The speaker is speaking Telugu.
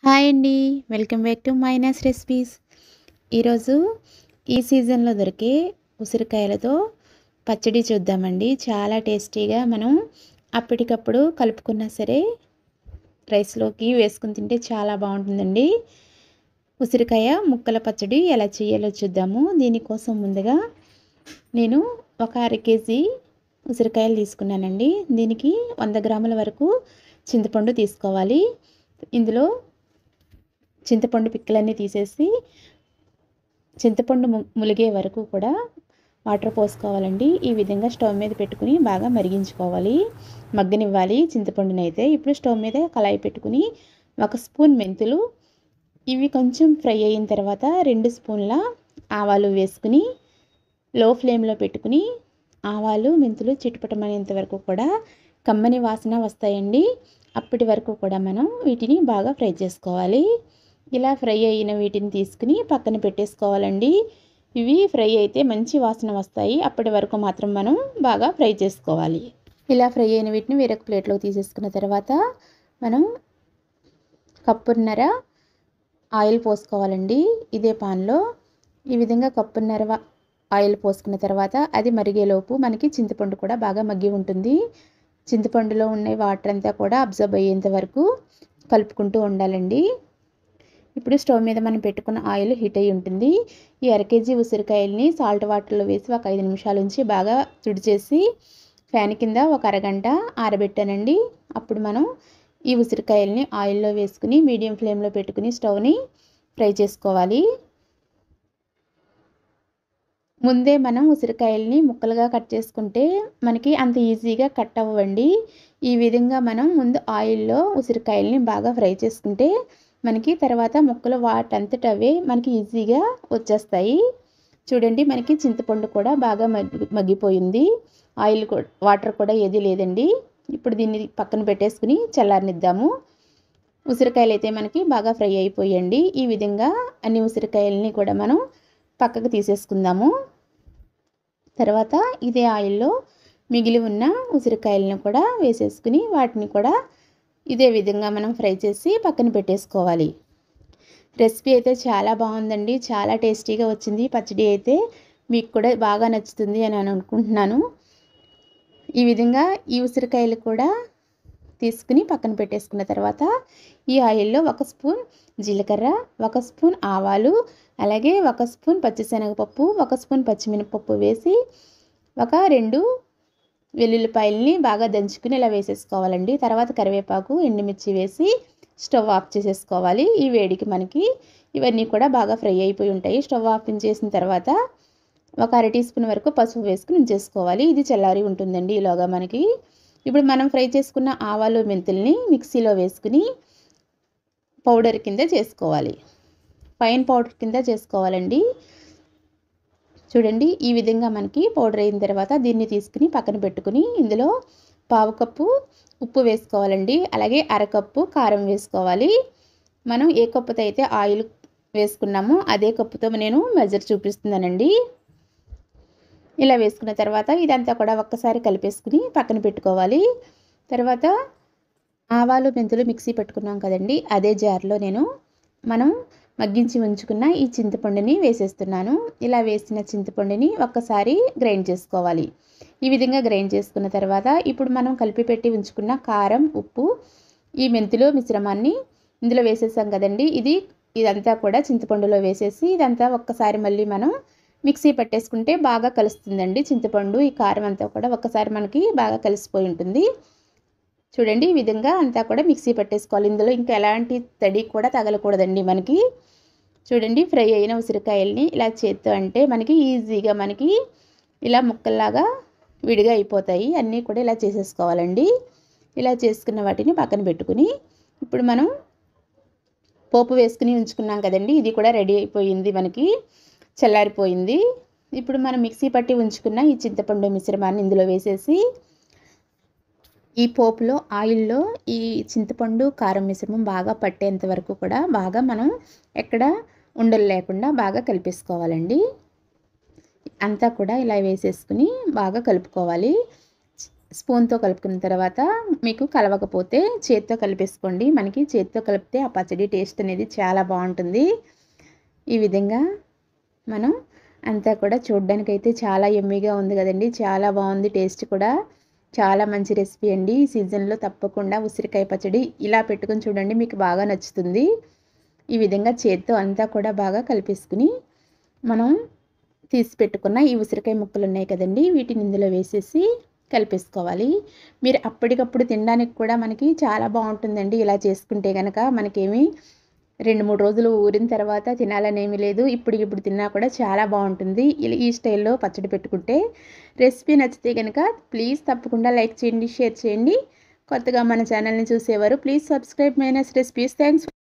హాయ్ అండి welcome back to minus recipes ఈరోజు ఈ సీజన్లో దొరికే ఉసిరికాయలతో పచ్చడి చూద్దామండి చాలా టేస్టీగా మనం అప్పటికప్పుడు కలుపుకున్నా సరే రైస్లోకి వేసుకుని తింటే చాలా బాగుంటుందండి ఉసిరికాయ ముక్కల పచ్చడి ఎలా చేయాలో చూద్దాము దీనికోసం ముందుగా నేను ఒక అర కేజీ ఉసిరికాయలు తీసుకున్నానండి దీనికి వంద గ్రాముల వరకు చింతపండు తీసుకోవాలి ఇందులో చింతపండు పిక్కలన్నీ తీసేసి చింతపండు ములిగే వరకు కూడా వాటర్ పోసుకోవాలండి ఈ విధంగా స్టవ్ మీద పెట్టుకుని బాగా మరిగించుకోవాలి మగ్గనివ్వాలి చింతపండుని అయితే ఇప్పుడు స్టవ్ మీద కళాయి పెట్టుకుని ఒక స్పూన్ మెంతులు ఇవి కొంచెం ఫ్రై అయిన తర్వాత రెండు స్పూన్ల ఆవాలు వేసుకుని లో ఫ్లేమ్లో పెట్టుకుని ఆవాలు మెంతులు చిట్టుపటమనేంత వరకు కూడా కమ్మని వాసన వస్తాయండి అప్పటి వరకు కూడా మనం వీటిని బాగా ఫ్రై చేసుకోవాలి ఇలా ఫ్రై అయిన వీటిని తీసుకుని పక్కన పెట్టేసుకోవాలండి ఇవి ఫ్రై అయితే మంచి వాసన వస్తాయి అప్పటి వరకు మాత్రం మనం బాగా ఫ్రై చేసుకోవాలి ఇలా ఫ్రై అయిన వీటిని వేరొక ప్లేట్లో తీసేసుకున్న తర్వాత మనం కప్పున్నర ఆయిల్ పోసుకోవాలండి ఇదే పాన్లో ఈ విధంగా కప్పున్నర ఆయిల్ పోసుకున్న తర్వాత అది మరిగేలోపు మనకి చింతపండు కూడా బాగా మగ్గి ఉంటుంది చింతపండులో ఉన్న వాటర్ అంతా కూడా అబ్జర్బ్ అయ్యేంత వరకు కలుపుకుంటూ ఉండాలండి ఇప్పుడు స్టవ్ మీద మనం పెట్టుకున్న ఆయిల్ హీట్ అయి ఉంటుంది ఈ అర కేజీ ఉసిరికాయల్ని సాల్ట్ వాటర్లో వేసి ఒక ఐదు నిమిషాల నుంచి బాగా తుడిచేసి ఫ్యాన్ కింద ఒక అరగంట ఆరబెట్టానండి అప్పుడు మనం ఈ ఉసిరికాయల్ని ఆయిల్లో వేసుకుని మీడియం ఫ్లేమ్లో పెట్టుకుని స్టవ్ని ఫ్రై చేసుకోవాలి ముందే మనం ఉసిరికాయల్ని ముక్కలుగా కట్ చేసుకుంటే మనకి అంత ఈజీగా కట్ అవ్వండి ఈ విధంగా మనం ముందు ఆయిల్లో ఉసిరికాయల్ని బాగా ఫ్రై చేసుకుంటే మనకి తర్వాత ముక్కలు వాటంతట అవే మనకి ఈజీగా వచ్చేస్తాయి చూడండి మనకి చింతపండు కూడా బాగా మగ్గి మగ్గిపోయింది ఆయిల్ వాటర్ కూడా ఏది లేదండి ఇప్పుడు దీన్ని పక్కన పెట్టేసుకుని చల్లారనిద్దాము ఉసిరికాయలు అయితే మనకి బాగా ఫ్రై అయిపోయండి ఈ విధంగా అన్ని ఉసిరికాయలని కూడా మనం పక్కకు తీసేసుకుందాము తర్వాత ఇదే ఆయిల్లో మిగిలి ఉన్న ఉసిరికాయలను కూడా వేసేసుకుని వాటిని కూడా ఇదే విధంగా మనం ఫ్రై చేసి పక్కన పెట్టేసుకోవాలి రెసిపీ అయితే చాలా బాగుందండి చాలా టేస్టీగా వచ్చింది పచ్చడి అయితే మీకు కూడా బాగా నచ్చుతుంది అని అనుకుంటున్నాను ఈ విధంగా ఈ ఉసిరికాయలు కూడా తీసుకుని పక్కన పెట్టేసుకున్న తర్వాత ఈ ఆయిల్లో ఒక స్పూన్ జీలకర్ర ఒక స్పూన్ ఆవాలు అలాగే ఒక స్పూన్ పచ్చిశనగపప్పు ఒక స్పూన్ పచ్చిమినపప్పు వేసి ఒక రెండు వెల్లుల్లిపాయల్ని బాగా దంచుకుని ఇలా వేసేసుకోవాలండి తర్వాత కరివేపాకు ఎండుమిర్చి వేసి స్టవ్ ఆఫ్ చేసేసుకోవాలి ఈ వేడికి మనకి ఇవన్నీ కూడా బాగా ఫ్రై అయిపోయి ఉంటాయి స్టవ్ ఆఫ్ చేసిన తర్వాత ఒక అర టీ స్పూన్ వరకు పసుపు వేసుకుని ఉంచేసుకోవాలి ఇది చల్లారి ఉంటుందండి ఈలోగా మనకి ఇప్పుడు మనం ఫ్రై చేసుకున్న ఆవాలు మెంతుల్ని మిక్సీలో వేసుకుని పౌడర్ కింద చేసుకోవాలి ఫైన్ పౌడర్ కింద చేసుకోవాలండి చూడండి ఈ విధంగా మనకి పౌడర్ అయిన తర్వాత దీన్ని తీసుకుని పక్కన పెట్టుకుని ఇందులో పావు కప్పు ఉప్పు వేసుకోవాలండి అలాగే అరకప్పు కారం వేసుకోవాలి మనం ఏ కప్పుతో అయితే ఆయిల్ వేసుకున్నామో అదే కప్పుతో నేను మెజర్ చూపిస్తున్నానండి ఇలా వేసుకున్న తర్వాత ఇదంతా కూడా ఒక్కసారి కలిపేసుకుని పక్కన పెట్టుకోవాలి తర్వాత ఆవాలు మెంతులు మిక్సీ పెట్టుకున్నాం కదండి అదే జార్లో నేను మనం మగ్గించి ఉంచుకున్న ఈ చింతపండుని వేసేస్తున్నాను ఇలా వేసిన చింతపండుని ఒక్కసారి గ్రైండ్ చేసుకోవాలి ఈ విధంగా గ్రైండ్ చేసుకున్న తర్వాత ఇప్పుడు మనం కలిపి పెట్టి ఉంచుకున్న కారం ఉప్పు ఈ మెంతులు మిశ్రమాన్ని ఇందులో వేసేసాం కదండి ఇది ఇదంతా కూడా చింతపండులో వేసేసి ఇదంతా ఒక్కసారి మళ్ళీ మనం మిక్సీ పట్టేసుకుంటే బాగా కలుస్తుందండి చింతపండు ఈ కారం అంతా కూడా ఒక్కసారి మనకి బాగా కలిసిపోయి ఉంటుంది చూడండి ఈ విధంగా అంతా కూడా మిక్సీ పట్టేసుకోవాలి ఇందులో ఇంకా ఎలాంటి తడి కూడా తగలకూడదండి మనకి చూడండి ఫ్రై అయిన ఉసిరికాయల్ని ఇలా చేత్తో అంటే మనకి ఈజీగా మనకి ఇలా ముక్కల్లాగా విడిగా అయిపోతాయి అన్నీ కూడా ఇలా చేసేసుకోవాలండి ఇలా చేసుకున్న వాటిని పక్కన పెట్టుకుని ఇప్పుడు మనం పోపు వేసుకుని ఉంచుకున్నాం కదండి ఇది కూడా రెడీ అయిపోయింది మనకి చల్లారిపోయింది ఇప్పుడు మనం మిక్సీ పట్టి ఉంచుకున్న ఈ చింతపండు మిశ్రమాన్ని ఇందులో వేసేసి ఈ పోపులో ఆయిల్లో ఈ చింతపండు కారం మిశ్రమం బాగా పట్టేంత వరకు కూడా బాగా మనం ఎక్కడ ఉండలు లేకుండా బాగా కలిపేసుకోవాలండి అంతా కూడా ఇలా వేసేసుకుని బాగా కలుపుకోవాలి స్పూన్తో కలుపుకున్న తర్వాత మీకు కలవకపోతే చేత్తో కలిపేసుకోండి మనకి చేత్తో కలిపితే ఆ పచ్చడి టేస్ట్ అనేది చాలా బాగుంటుంది ఈ విధంగా మనం అంతా కూడా చూడడానికి అయితే చాలా ఎమ్మీగా ఉంది కదండి చాలా బాగుంది టేస్ట్ కూడా చాలా మంచి రెసిపీ అండి ఈ సీజన్లో తప్పకుండా ఉసిరికాయ పచ్చడి ఇలా పెట్టుకొని చూడండి మీకు బాగా నచ్చుతుంది ఈ విధంగా చేత్తో అంతా కూడా బాగా కలిపేసుకుని మనం తీసి పెట్టుకున్న ఈ ఉసిరికాయ ముక్కలు ఉన్నాయి కదండి వీటిని ఇందులో వేసేసి కలిపేసుకోవాలి మీరు అప్పటికప్పుడు తినడానికి కూడా మనకి చాలా బాగుంటుందండి ఇలా చేసుకుంటే కనుక మనకేమి రెండు మూడు రోజులు ఊరిన తర్వాత తినాలనేమి లేదు ఇప్పుడు ఇప్పుడు తిన్నా కూడా చాలా బాగుంటుంది ఇలా ఈ స్టైల్లో పచ్చడి పెట్టుకుంటే రెసిపీ నచ్చితే కనుక ప్లీజ్ తప్పకుండా లైక్ చేయండి షేర్ చేయండి కొత్తగా మన ఛానల్ని చూసేవారు please subscribe minus recipes thanks